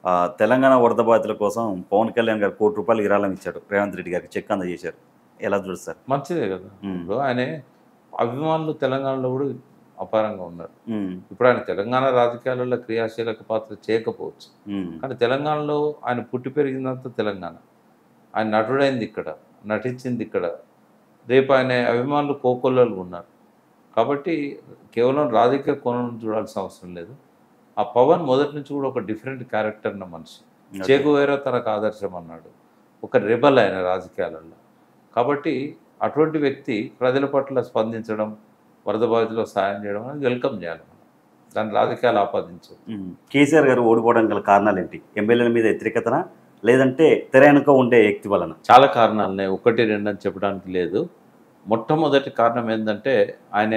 ఆ, తెలంగాణ వరద బాధితుల కోసం పవన్ కళ్యాణ్ గారు కోటి రూపాయలు విరాళం ఇచ్చాడు రేవంత్ రెడ్డి గారికి చెక్ అందజేశారు ఎలా చూస్తారు మంచిదే కదా ఉమ్. ఇప్పుడు ఆయన అభిమానులు తెలంగాణలో కూడా అపారంగా ఉన్నారు ఉమ్, ఇప్పుడు ఆయన తెలంగాణ రాజకీయాలలో క్రియాశీలక పాత్ర చేయకపోవచ్చు ఉమ్, కానీ తెలంగాణలో ఆయన పుట్టి పెరిగిందంతా తెలంగాణ ఆయన నటుడైంది ఇక్కడ నటించింది ఇక్కడ రేపు ఆయన అభిమానులు కోకొల్లలు ఉన్నారు కాబట్టి కేవలం రాజకీయ కోణం చూడాల్సిన అవసరం లేదు ఆ పవన్ మొదటి నుంచి కూడా ఒక డిఫరెంట్ క్యారెక్టర్ ఉన్న మనిషి ఓకే. చేకువేరా తనకు ఆదర్శం అన్నాడు ఒక రెబల్ ఆయన రాజకీయాలలో కాబట్టి అటువంటి వ్యక్తి ప్రజల పట్ల స్పందించడం వరద బాధితులకు సాయం చేయడం అనేది వెల్కమ్ చేయాలి మనం దాన్ని రాజకీయాలు ఆపాదించు ఉమ్. కేసీఆర్ గారు ఓడిపోవడానికి గల కారణాలు ఏంటి ఎమ్మెల్యేల మీద వ్యతిరేకతన లేదంటే తెర వెనుక ఉండే వ్యక్తి వలన చాలా కారణాలు ఉన్నాయి ఒకటి రెండు అని చెప్పడానికి లేదు మొట్టమొదటి కారణం ఏంటంటే ఆయన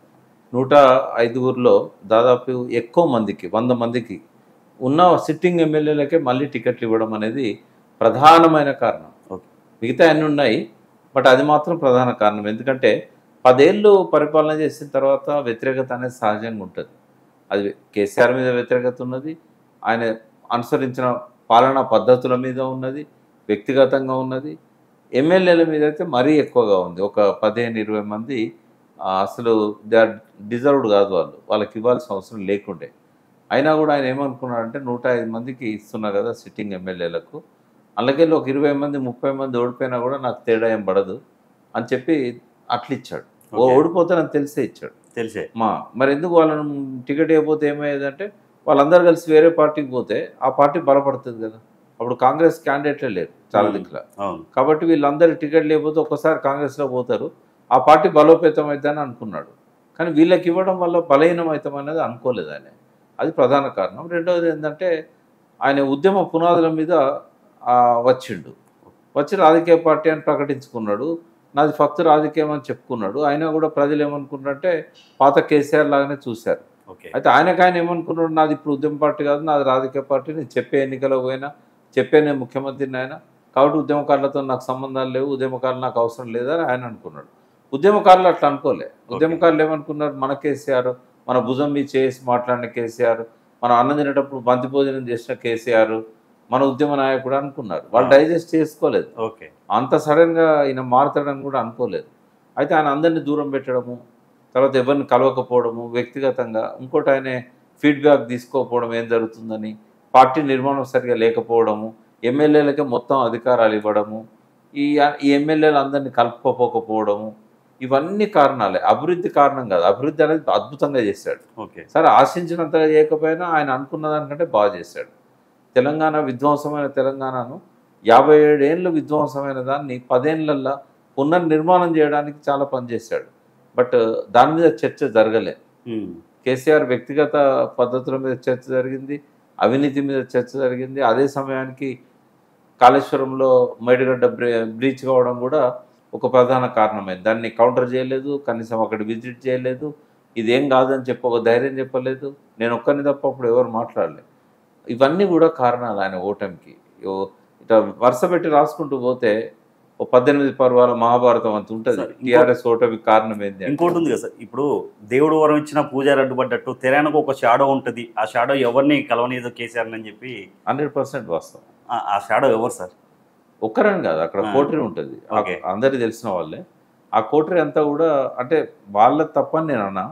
నూట ఐదుగురిలో దాదాపు ఎక్కువ మందికి వంద మందికి ఉన్న సిట్టింగ్ ఎమ్మెల్యేలకే మళ్ళీ టికెట్లు ఇవ్వడం అనేది ప్రధానమైన కారణం ఓకే. మిగతా అన్నీ ఉన్నాయి బట్ అది మాత్రం ప్రధాన కారణం ఎందుకంటే పదేళ్ళు పరిపాలన చేసిన తర్వాత వ్యతిరేకత అనేది సహజంగా ఉంటుంది అది కేసీఆర్ మీద వ్యతిరేకత ఉన్నది ఆయన అనుసరించిన పాలనా పద్ధతుల మీద ఉన్నది వ్యక్తిగతంగా ఉన్నది ఎమ్మెల్యేల మీద అయితే మరీ ఎక్కువగా ఉంది ఒక పదిహేను ఇరవై మంది ఆ, అసలు దే ఆర్ డిజర్వ్డ్ కాదు వాళ్ళు వాళ్ళకి ఇవ్వాల్సిన అవసరం లేకుండే అయినా కూడా ఆయన ఏమనుకున్నాడంటే నూట ఐదు మందికి ఇస్తున్నా కదా సిట్టింగ్ ఎమ్మెల్యేలకు అలాగే ఒక ఇరవై మంది ముప్పై మంది ఓడిపోయినా కూడా నాకు తేడా ఏం పడదు అని చెప్పి అట్లా ఇచ్చాడు ఓ ఓకే. ఓడిపోతానని తెలిసే ఇచ్చాడు తెలిసే మా మరి ఎందుకు వాళ్ళను టికెట్ ఇవ్వకపోతే ఏమయ్యేదంటే వాళ్ళందరూ కలిసి వేరే పార్టీకి పోతే ఆ పార్టీ బలపడుతుంది కదా అప్పుడు కాంగ్రెస్ క్యాండిడేట్లే లేరు చాలా Hmm. దిక్కుల అవును కాబట్టి వీళ్ళందరూ టికెట్ లేకపోతే ఒక్కసారి కాంగ్రెస్లో పోతారు ఆ పార్టీ బలోపేతం అవుతుందని అనుకున్నాడు కానీ వీళ్ళకి ఇవ్వడం వల్ల బలహీనం అవుతాం అనేది అనుకోలేదు ఆయన అది ప్రధాన కారణం రెండవది ఏంటంటే ఆయన ఉద్యమ పునాదుల మీద ఆ, వచ్చిండు వచ్చి రాజకీయ పార్టీ అని ప్రకటించుకున్నాడు నాది ఫక్తు రాజకీయం అని చెప్పుకున్నాడు అయినా కూడా ప్రజలు ఏమనుకున్నారంటే పాత కేసీఆర్ లాగానే చూశారు ఓకే అయితే ఆయనకు ఆయన ఏమనుకున్నాడు నాది ఇప్పుడు ఉద్యమ పార్టీ కాదు నాది రాజకీయ పార్టీ నేను చెప్పే ఎన్నికలకు పోయినా చెప్పే నేను ముఖ్యమంత్రిని ఆయన కాబట్టి ఉద్యమకారులతో నాకు సంబంధాలు లేవు ఉద్యమకారులు నాకు అవసరం లేదని ఆయన అనుకున్నాడు ఉద్యమకారులు అట్లా అనుకోలే ఉద్యమకారులు ఏమనుకున్నారు మన కేసీఆర్ మన భుజం మీద చేసి మాట్లాడిన కేసీఆర్ మనం అన్నం తినేటప్పుడు బంతి భోజనం చేసిన కేసీఆర్ మన ఉద్యమ నాయకుడు అనుకున్నారు వాళ్ళు ఆ. డైజెస్ట్ చేసుకోలేదు ఓకే అంత సడన్గా ఈయన మారుతాడని కూడా అనుకోలేదు అయితే ఆయన అందరినీ దూరం పెట్టడము తర్వాత ఎవరిని కలవకపోవడము వ్యక్తిగతంగా ఇంకోటి ఆయన ఫీడ్బ్యాక్ తీసుకోకపోవడం ఏం జరుగుతుందని పార్టీ నిర్మాణం సరిగా లేకపోవడము ఎమ్మెల్యేలకే మొత్తం అధికారాలు ఇవ్వడము ఈ ఈ ఎమ్మెల్యేలు అందరినీ కలుపుకోకపోవడము ఇవన్నీ కారణాలే అభివృద్ధి కారణం కాదు అభివృద్ధి అనేది అద్భుతంగా చేశాడు ఓకే సరే ఆశించినంతగా చేయకపోయినా ఆయన అనుకున్న దానికంటే బాగా చేశాడు తెలంగాణ విధ్వంసమైన తెలంగాణను యాభై ఏడేళ్ళు విధ్వంసమైన దాన్ని పదేళ్లల్లో పునర్నిర్మాణం చేయడానికి చాలా పనిచేశాడు బట్ దాని మీద చర్చ జరగలే ఉమ్. కేసీఆర్ వ్యక్తిగత పద్ధతుల మీద చర్చ జరిగింది అవినీతి మీద చర్చ జరిగింది అదే సమయానికి కాళేశ్వరంలో మేడిగడ్డ బ్రీ బ్రీచ్ కావడం కూడా ఒక ప్రధాన కారణమైంది దాన్ని కౌంటర్ చేయలేదు కనీసం అక్కడ విజిట్ చేయలేదు ఇదేం కాదని చెప్పి ఒక ధైర్యం చెప్పలేదు నేను ఒక్కరిని తప్ప అప్పుడు ఎవరు మాట్లాడలేదు ఇవన్నీ కూడా కారణాలు ఆయన ఓటమికి ఓ- ఇట్లా వరుస పెట్టి రాసుకుంటూ పోతే ఓ పద్దెనిమిది పర్వాల మహాభారతం అంత ఉంటుంది సార్, ఇంకో- టీఆర్ఎస్ ఓటమికి కారణం ఏంది అంటే- ఇంకోటి ఉంది కదా సార్ ఇప్పుడు దేవుడు వరం ఇచ్చిన పూజారి అడ్డుపడ్డట్టు తెరానికి ఒక షాడో ఉంటుంది ఆ షాడో ఎవరిని కలవనీదో కేసీఆర్ అని చెప్పి హండ్రెడ్ పర్సెంట్ వాస్తవం ఆ- ఆ షాడో ఎవరు సార్ ఒక్కరని కాదు అక్కడ ఆ. కోటరీ ఉంటుంది ఆ- ఓకే. అందరికీ తెలిసిన వాళ్ళే ఆ కోటరీ అంతా కూడా అంటే వాళ్ళ తప్పని నేను అన్నా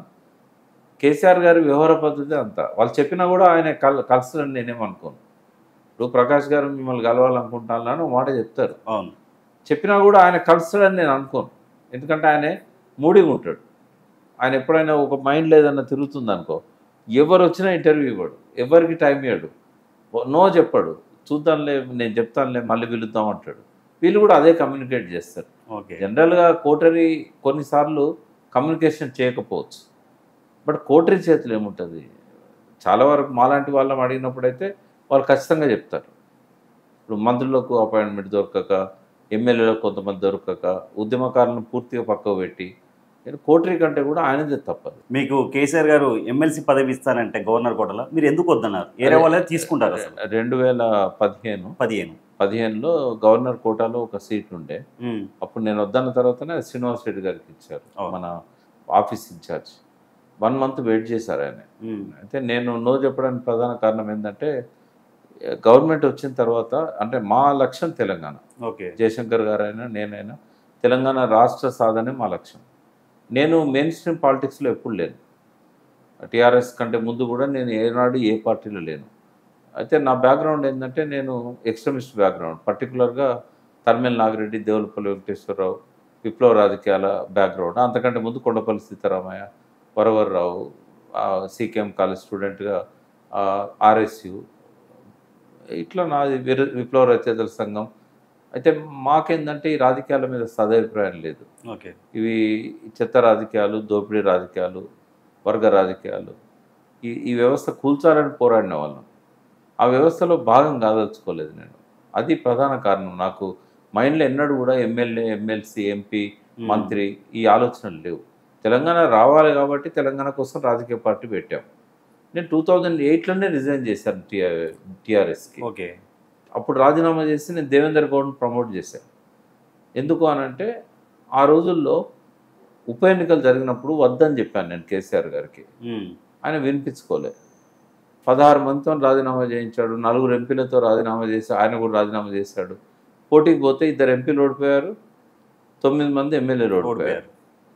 కేసీఆర్ గారి వ్యవహార పద్ధతి అంతా వాళ్ళు చెప్పినా కూడా ఆయన కల్ కలసలని నేనేమనుకోను ఇప్పుడు ప్రకాష్ గారు మిమ్మల్ని కలవాలనుకుంటాను అని ఒక మాట చెప్తారు అవును చెప్పినా కూడా ఆయన కలుస్తాడని నేను అనుకోను ఎందుకంటే ఆయన మూడిగా ఉంటాడు ఆయన ఎప్పుడైనా ఒక మైండ్లో ఏదన్నా తిరుగుతుంది అనుకో ఎవరు వచ్చినా ఇంటర్వ్యూ ఇవ్వడు ఎవరికి టైం ఇవ్వడు నో చెప్పాడు చూద్దాంలే నేను చెప్తానులే మళ్ళీ పిలుద్దాం అంటాడు వీళ్ళు కూడా అదే కమ్యూనికేట్ చేస్తారు ఓకే జనరల్గా కోటరీ కొన్నిసార్లు కమ్యూనికేషన్ చేయకపోవచ్చు బట్ కోటరీ చేతులు ఏముంటుంది చాలా వరకు మాలాంటి వాళ్ళని అడిగినప్పుడైతే వాళ్ళు ఖచ్చితంగా చెప్తారు ఇప్పుడు మంత్రులకు అపాయింట్మెంట్ దొరకక ఎమ్మెల్యేలకు కొంతమంది దొరకక ఉద్యమకారులను పూర్తిగా పక్కకు పెట్టి నేను కోటరీ కంటే కూడా ఆయనదే తప్పదు మీకు కేసీఆర్ గారు ఎమ్మెల్సీ పదవి ఇస్తానంటే గవర్నర్ కోటలో మీరు ఎందుకు వద్దన్నారు వేరే వాళ్ళే తీసుకుంటారు అసలు రెండు వేల పదిహేను పదిహేను పదిహేనులో గవర్నర్ కోటాలో ఒక సీట్ ఉండే ఉమ్. అప్పుడు నేను వద్దన్న తర్వాతనే శ్రీనివాస్ రెడ్డి గారికి ఇచ్చారు అవును. మన office in charge one month wait చేశారు ఆయన ఉమ్. అయితే నేను నో చెప్పడానికి ప్రధాన కారణం ఏంటంటే గవర్నమెంట్ వచ్చిన తర్వాత అంటే మా లక్ష్యం తెలంగాణ ఓకే జయశంకర్ గారైనా నేనైనా తెలంగాణ రాష్ట్ర సాధనే మా లక్ష్యం నేను మెయిన్ స్ట్రీమ్ పాలిటిక్స్లో ఎప్పుడు లేను టీఆర్ఎస్ కంటే ముందు కూడా నేను ఏనాడు ఏ పార్టీలో లేను అయితే నా బ్యాక్గ్రౌండ్ ఏంటంటే నేను ఎక్స్ట్రీమిస్ట్ బ్యాక్గ్రౌండ్ పర్టికులర్గా తర్మేల్ నాగిరెడ్డి దేవులపల్లి వెంకటేశ్వరరావు విప్లవ రాజకీయాల బ్యాక్గ్రౌండ్ అంతకంటే ముందు కొండపల్లి సీతారామయ్య వరవర్రావు సీకేఎం కాలేజ్ స్టూడెంట్గా ఆర్ఎస్యు ఇట్లా నాది విర- విప్లవ రచయితల సంఘం అయితే మాకేందంటే ఈ రాజకీయాల మీద సదభిప్రాయం లేదు ఓకే ఇవి చెత్త రాజకీయాలు దోపిడీ రాజకీయాలు వర్గ రాజకీయాలు ఈ ఈ వ్యవస్థ కూల్చాలని పోరాడిన వాళ్ళం ఆ వ్యవస్థలో భాగం కాదలుచుకోలేదు నేను అది ప్రధాన కారణం నాకు మైండ్లో ఎన్నడూ కూడా ఎమ్మెల్యే ఎమ్మెల్సీ ఎంపీ మంత్రి ఈ ఆలోచనలు లేవు తెలంగాణ రావాలి కాబట్టి తెలంగాణ కోసం రాజకీయ పార్టీ పెట్టాం నేను టూ థౌజండ్ ఎయిట్లోనే రిజైన్ చేశాను టీఆర్ టీఆర్ఎస్కి ఓకే అప్పుడు రాజీనామా చేసి నేను దేవేందర్ గౌడ్ని ప్రమోట్ చేశాను ఎందుకు అనంటే ఆ రోజుల్లో ఉప ఎన్నికలు జరిగినప్పుడు వద్దని చెప్పాను నేను కేసీఆర్ గారికి ఉమ్. ఆయన వినిపించుకోలే పదహారు మందితో రాజీనామా చేయించాడు నలుగురు ఎంపీలతో రాజీనామా చేసి ఆయన కూడా రాజీనామా చేశాడు పోటీకి పోతే ఇద్దరు ఎంపీలు ఓడిపోయారు తొమ్మిది మంది ఎమ్మెల్యేలు ఓడిపోయారు ఓడిపోయారు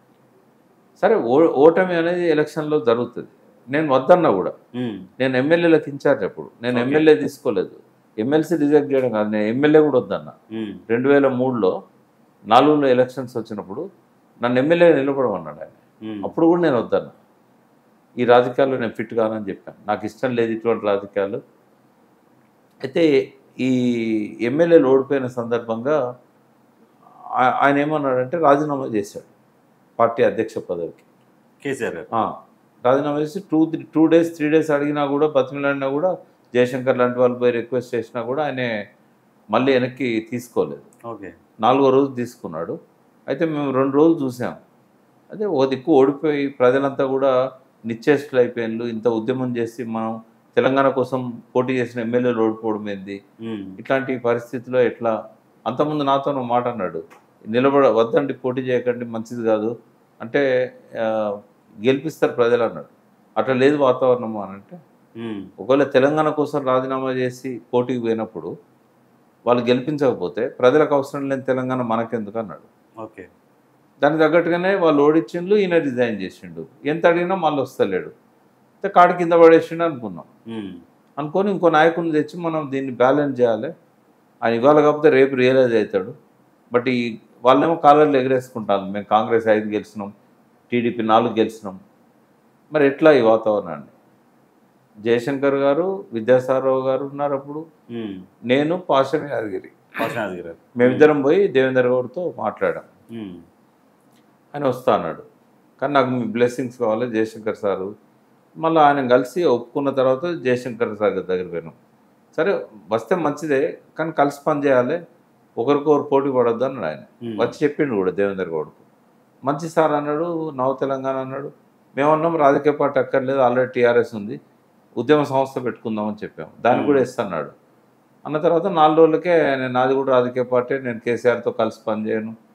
సరే ఓ ఓటమి అనేది ఎలక్షన్లో జరుగుతుంది నేను వద్దన్నా కూడా ఉమ్. నేను ఎమ్మెల్యేలకు ఇన్ఛార్జ్ అప్పుడు నేను Okay. ఎమ్మెల్యే తీసుకోలేదు ఎమ్మెల్సీ రిజెక్ట్ చేయడం కాదు నేను ఎమ్మెల్యే కూడా వద్దన్నా ఉమ్. రెండు వేల మూడులో నాలుగులో ఎలక్షన్స్ వచ్చినప్పుడు నన్ను ఎమ్మెల్యే నిలబడమన్నాడు ఆయన ఉమ్. అప్పుడు కూడా నేను వద్దన్నా ఈ రాజకీయాల్లో నేను ఫిట్ కానని చెప్పాను నాకు ఇష్టం లేదు ఇటువంటి రాజకీయాలు అయితే ఈ ఎమ్మెల్యేలు ఓడిపోయిన సందర్భంగా ఆ- ఆయన ఏమన్నాడంటే రాజీనామా చేశాడు పార్టీ అధ్యక్ష పదవికి కేసీఆర్ గారు ఆ, రాజీనామా చేసి two three two days three days అడిగినా కూడా బతిమిలాడినా కూడా జయశంకర్ లాంటి వాళ్ళు పోయి రిక్వెస్ట్ చేసినా కూడా ఆయన మళ్ళీ వెనక్కి తీసుకోలేదు ఓకే నాలుగో రోజు తీసుకున్నాడు అయితే మేము రెండు రోజులు చూసాం అదే ఓ దిక్కు ఓడిపోయి ప్రజలంతా కూడా నిశ్చేష్టులు అయిపోయినారు ఇంత ఉద్యమం చేసి మనం తెలంగాణ కోసం పోటీ చేసిన ఎమ్మెల్యేలు ఓడిపోవడం ఏంది ఉమ్. ఇట్లాంటి పరిస్థితిలో ఎట్లా అంతకుముందు నాతో ఒక మాట అన్నాడు నిలబడ వద్దండి పోటీ చేయకండి మంచిది కాదు అంటే ఆ, గెలిపిస్తారు ప్రజలు అన్నాడు అట్లా లేదు వాతావరణం అని అంటే ఉమ్. ఒకవేళ తెలంగాణ కోసం రాజీనామా చేసి పోటీకి పోయినప్పుడు వాళ్ళు గెలిపించకపోతే ప్రజలకు అవసరం లేని తెలంగాణ మనకెందుకు అన్నాడు ఓకే దానికి తగ్గట్టుగానే వాళ్ళు ఓడించిండు ఈయన రిజైన్ చేసిండు ఎంత అడిగినా మళ్ళీ వస్తలేడు అయితే కాడు కింద పడేసిండు అనుకున్నాం ఉమ్. అనుకొని ఇంకో నాయకుడిని తెచ్చి మనం దీన్ని బ్యాలెన్స్ చేయాలి ఆయన ఇవాళ కాకపోతే రేపు రియలైజ్ అవుతాడు బట్ ఈ వాళ్ళేమో కాలర్లు ఎగరేసుకుంటారు మేము కాంగ్రెస్ ఐదు గెలిచినాం టీడీపీ నాలుగు గెలిచినాం మరి ఎట్లా ఈ వాతావరణాన్ని జయశంకర్ గారు విద్యాసాగరరావు గారు ఉన్నారు అప్పుడు ఉమ్. నేను పాషం యాదగిరి పార్శ్వనాథ్ గారు మేమిద్దరం పోయి దేవేందర్ గౌడ్తో మాట్లాడాం ఉమ్. ఆయన వస్తా అన్నాడు కానీ నాకు మీ బ్లెస్సింగ్స్ కావాలి జయశంకర్ సారు మళ్ళీ ఆయన కలిసి ఒప్పుకున్న తర్వాత జయశంకర్ సార్ దగ్గర పోయినాం సరే వస్తే మంచిదే కానీ కలిసి పని చేయాలి ఒకరికొకరు పోటీ పడొద్దు అన్నాడు ఆయన ఉమ్. వచ్చి చెప్పిండు కూడా దేవేందర్ గౌడ్కు మంచి సార్ అన్నాడు నవ తెలంగాణ అన్నాడు మేమన్నాం రాజకీయ పార్టీ అక్కర్లేదు ఆల్రెడీ టీఆర్ఎస్ ఉంది ఉద్యమ సంస్థ పెట్టుకుందామని చెప్పాం దాన్ని కూడా ఇస్తున్నాడు అన్న తర్వాత నాలుగు రోజులకే నేను నాది కూడా రాజకీయ పార్టీ నేను కేసీఆర్తో కలిసి పనిచేయను